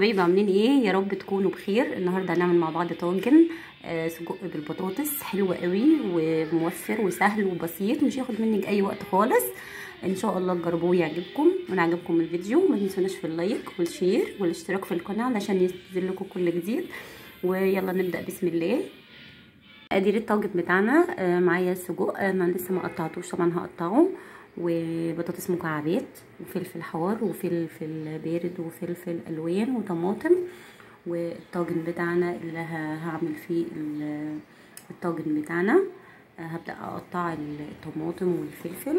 حبايبي عاملين ايه يا رب تكونوا بخير النهارده هنعمل مع بعض طاجن آه سجق بالبطاطس حلو قوي وموفر وسهل وبسيط مش هياخد منك اي وقت خالص ان شاء الله تجربوه ويعجبكم وان عجبكم الفيديو ما تنسوناش في اللايك والشير والاشتراك في القناه علشان ينزل لكم كل جديد ويلا نبدا بسم الله ادي الطاجن بتاعنا آه معايا السجق انا لسه ما قطعتوش طبعا هقطعه وبطاطس مكعبات وفلفل حار وفلفل بارد وفلفل الوان وطماطم والطاجن بتاعنا اللي هعمل فيه الطاجن بتاعنا هبدا اقطع الطماطم والفلفل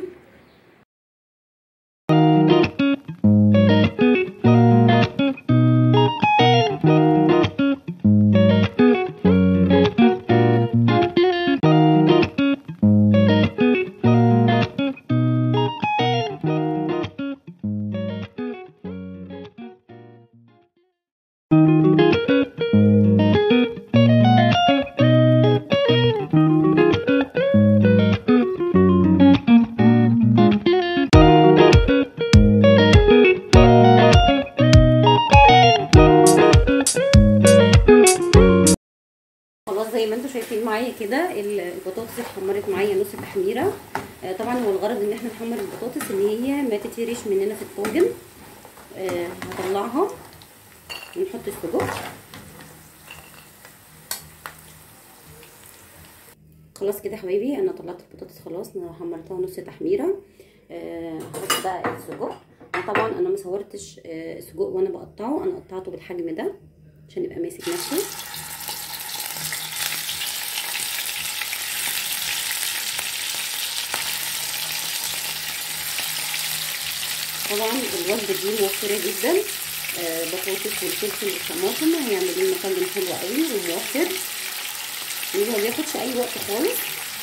زي ما انتم شايفين معايا كده البطاطس اتحمرت معايا نص تحميره آه طبعا هو الغرض ان احنا نحمر البطاطس ان هي ما تتهريش مننا في الطاجن آه هطلعها ونحط السجق خلاص كده يا حبايبي انا طلعت البطاطس خلاص انا حمرتها نص تحميره آه هحط بقى السجق طبعا انا ما صورتش آه السجق وانا بقطعه انا قطعته بالحجم ده عشان يبقى ماسك نفسه طبعا الوجبه دي موفره جدا آه بطاطس والفلفل والطماطم هيعملوا لنا طاجن حلو قوي وموفر وما بياخدش اي وقت خالص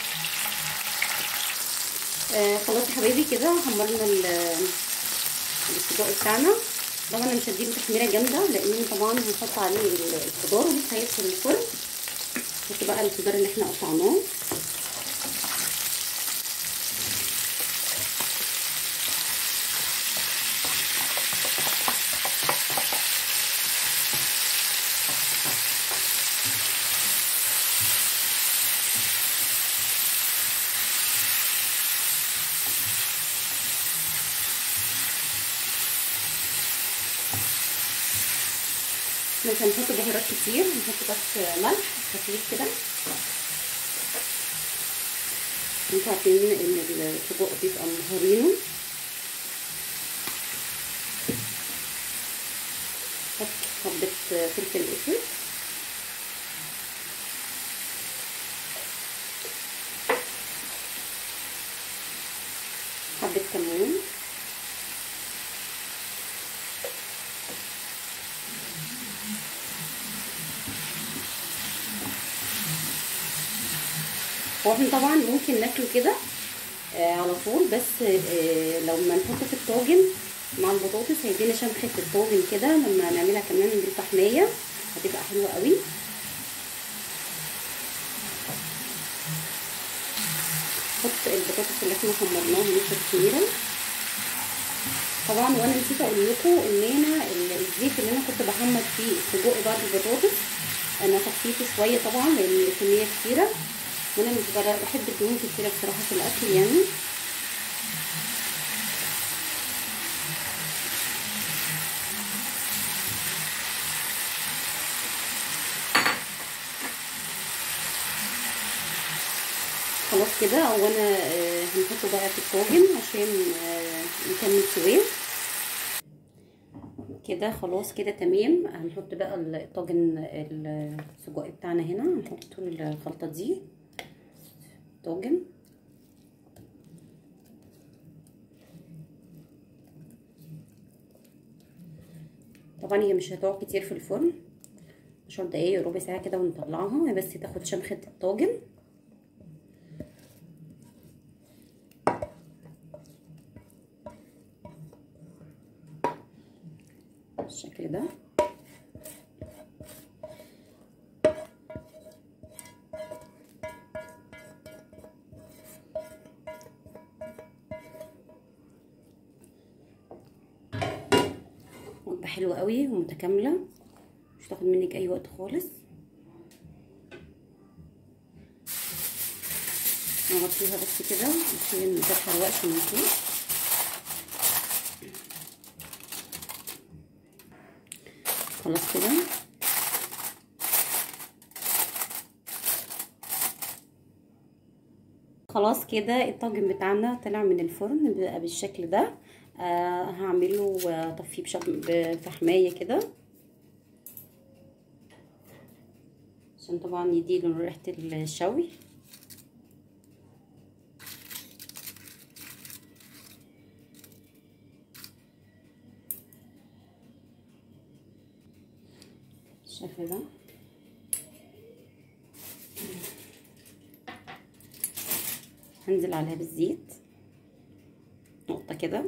آه خلاص يا حبايبي كده حمرنا السجق بتاعنا طبعا انا مش هديله تحميره جامده لان طبعا هنحط عليه الخضار ولسه هيدخل الفرن نحط بقى الخضار اللي احنا قطعناه مش هنحط بهارات كتير هنحط بس ملح خفيف كده انتوا عارفين ان السجق بيبقى مهرينه حط حبة فلفل اسود حبة كمون هو احنا طبعا ممكن ناكله كده آه على طول بس آه لو ما نحطه في الطاجن مع البطاطس هيدينا شمخة الطاجن كده لما نعملها كمان بالفحمية هتبقى حلوة قوي نحط البطاطس اللي احنا حمرناها نص كتيرة طبعا وانا نسيت اقول لكم ان انا الزيت اللي انا كنت بحمر فيه السجق بعد البطاطس انا خفيته شويه طبعا لان الكميه كتيره وانا مش بحب الدهون كتيره بصراحه في الاكل يعني خلاص كده وانا هنحطه بقى في الطاجن عشان نكمل سواه كده خلاص كده تمام هنحط بقى الطاجن السجق بتاعنا هنا هنحط طول الخلطه دي طاجن طبعا هي مش هتقعد كتير في الفرن عشر دقايق ربع ساعه كده ونطلعها بس تاخد شمخه الطاجن بالشكل ده هتبقى حلوه قوي ومتكامله مش تاخد منك اي وقت خالص نغطيها بس كده عشان ما تتحرقش من فوق خلاص كده خلاص كده الطاجن بتاعنا طلع من الفرن بقى بالشكل ده آه هعمله واطفيه بفحمايه كده عشان طبعا يديله ريحه الشوي بالشكل ده هنزل عليها بالزيت نقطة كده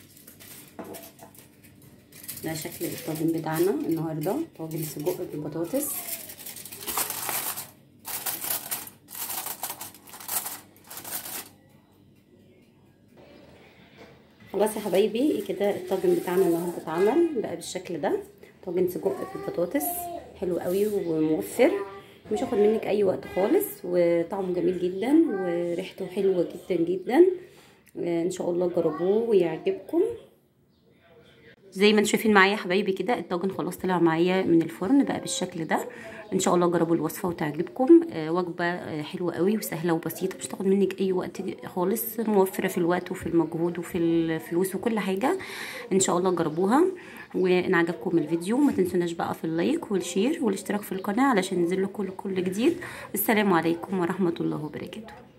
ده شكل الطاجن بتاعنا النهاردة طاجن سجق بالبطاطس خلاص يا حبايبي كده الطاجن بتاعنا النهارده اتعمل بقى بالشكل ده طاجن سجق بالبطاطس حلو قوي وموفر مش هاخد منك اي وقت خالص وطعمه جميل جدا وريحته حلوه جدا جدا ان شاء الله جربوه ويعجبكم زي ما انتم شايفين معايا يا حبايبي كده الطاجن خلاص طلع معايا من الفرن بقى بالشكل ده ان شاء الله جربوا الوصفه وتعجبكم آه وجبه آه حلوه قوي وسهله وبسيطه مش تاخد منك اي وقت خالص موفره في الوقت وفي المجهود وفي الفلوس وكل حاجه ان شاء الله جربوها وان عجبكم الفيديو ما تنسوناش بقى في اللايك والشير والاشتراك في القناه علشان ينزل لكم كل جديد السلام عليكم ورحمه الله وبركاته